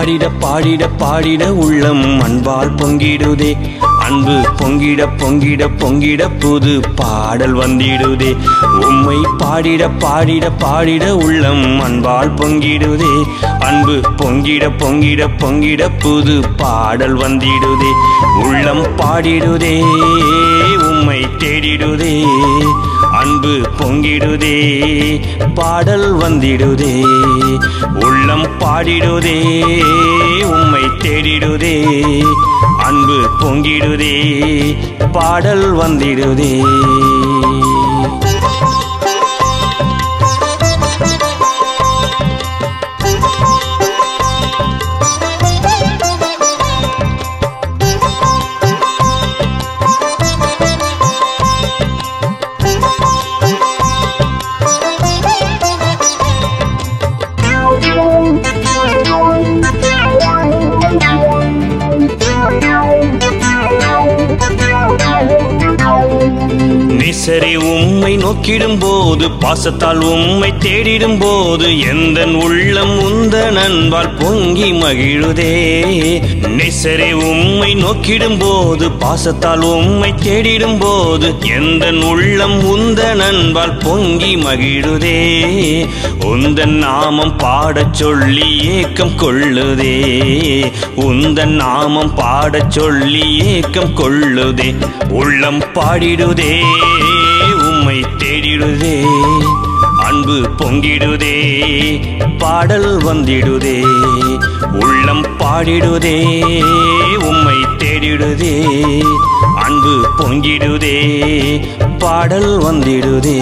பாடிட பாடிட பாடிட உள்ளம் அன்பால் பொங்கிடுதே அன்பு பொங்கிட பொங்கிட பொங்கிட புது பாடல் வந்திடுதே உம்மை பாடிட பாடிட பாடிட உள்ளம் அன்பால் பொங்கிடுதே அன்பு பொங்கிட பொங்கிட பொங்கிட புது பாடல் வந்திடுதே உள்ளம் பாடிடுதே உம்மை தேடிடுதே அன்பு பொங்கிடுதே பாடல் வந்திடுதே உள்ளம் பாடிடுதே உம்மை தேடிடுதே அன்பு பொங்கிடுதே பாடல் வந்திடுதே நேசரே உம்மை நோக்கிடும் போது பாசத்தால் உம்மை தேடிடும் போது எந்த உள்ளம் உந்த நண்பால் பொங்கி மகிழுதே நேசரே உம்மை நோக்கிடும் போது பாசத்தால் உம்மை தேடிடும் போது எந்த உள்ளம் உந்த நண்பால் பொங்கி மகிழுதே உந்தன் நாமம் பாடச் சொல்லி ஏக்கம் கொள்ளுதே உந்தன் நாமம் பாடச் சொல்லி ஏக்கம் கொள்ளுதே உள்ளம் பாடிடுதே உம்மை தேடிடுதே அன்பு பொங்கிடுதே பாடல் வந்திடுதே உள்ளம் பாடிடுதே உம்மை தேடிடுதே அன்பு பொங்கிடுதே பாடல் வந்திடுதே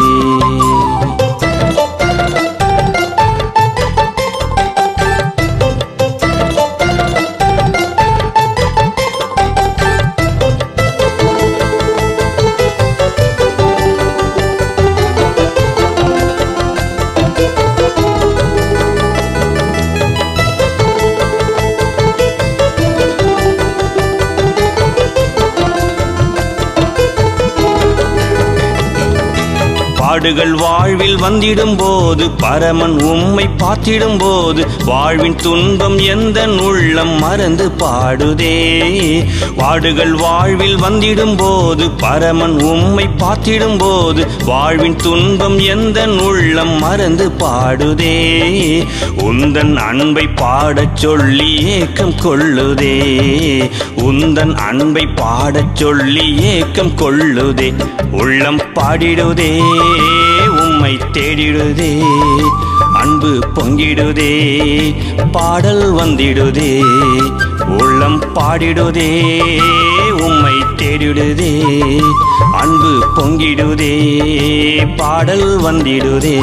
பாடுகள் வாழ்வில் வந்திடும் போது பரமன் உம்மை பார்த்திடும் போது வாழ்வின் துன்பம் எந்த உள்ளம் மறந்து பாடுதே பாடுகள் வாழ்வில் வந்திடும் போது பரமன் உம்மை பார்த்திடும் போது வாழ்வின் துன்பம் எந்த உள்ளம் மறந்து பாடுதே உந்தன் அன்பை பாடச் சொல்லி ஏக்கம் கொள்ளுதே உந்தன் அன்பை பாடச் சொல்லி ஏக்கம் கொள்ளுதே உள்ளம் பாடிடுதே உம்மை தேடிடுதே அன்பு பொங்கிடுதே பாடல் வந்திடுதே உள்ளம் பாடிடுதே உம்மை தேடிடுதே அன்பு பொங்கிடுதே பாடல் வந்திடுதே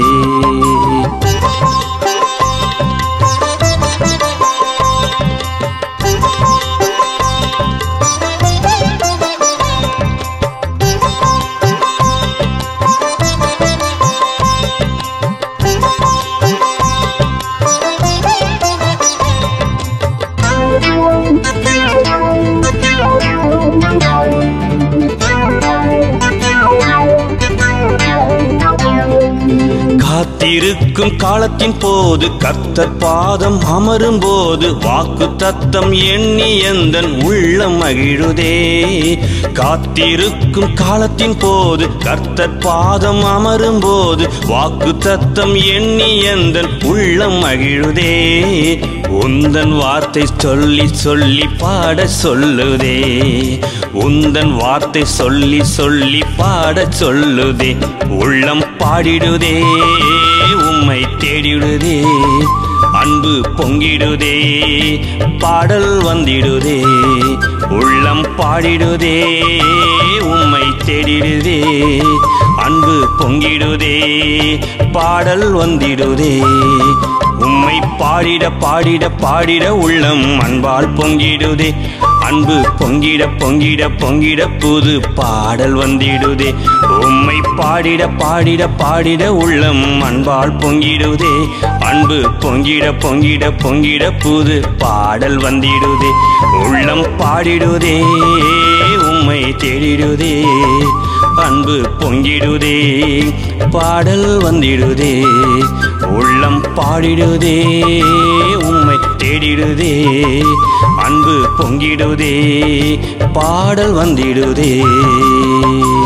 காத்திருக்கும் காலத்தின் போது கர்த்தர் பாதம் அமரும் போது வாக்கு தத்தம் எண்ணி எந்தன் உள்ளம் மகிழுதே காத்திருக்கும் காலத்தின் போது கர்த்தர் பாதம் அமரும் போது வாக்கு தத்தம் எண்ணி எந்தன் உள்ளம் மகிழுதே உந்தன் வார்த்தை சொல்லி சொல்லி பாட சொல்லுதே உந்தன் வார்த்தை சொல்லி சொல்லி பாட சொல்லுதே உள்ளம் பாடிடுதே உம்மை தேடிடுதே அன்பு பொங்கிடுதே பாடல் வந்திடுதே உள்ளம் பாடிடுதே உம்மை தேடிடுதே அன்பு பொங்கிடுதே பாடல் வந்திடுதே உம்மை பாடிட பாடிட பாடிட உள்ளம் அன்பால் பொங்கிடுதே அன்பு பொங்கிட பொங்கிட பொங்கிட புது பாடல் வந்திடுதே உம்மை பாடிட பாடிட பாடிட உள்ளம் அன்பால் பொங்கிடுதே அன்பு பொங்கிட பொங்கிட பொங்கிட புது பாடல் வந்திடுதே உள்ளம் பாடிடுதே உம்மை தேடிடுதே அன்பு பொங்கிடுதே பாடல் வந்திடுதே உள்ளம் பாடிடுதே உம்மை தேடிடுதே அன்பு பொங்கிடுதே பாடல் வந்திடுதே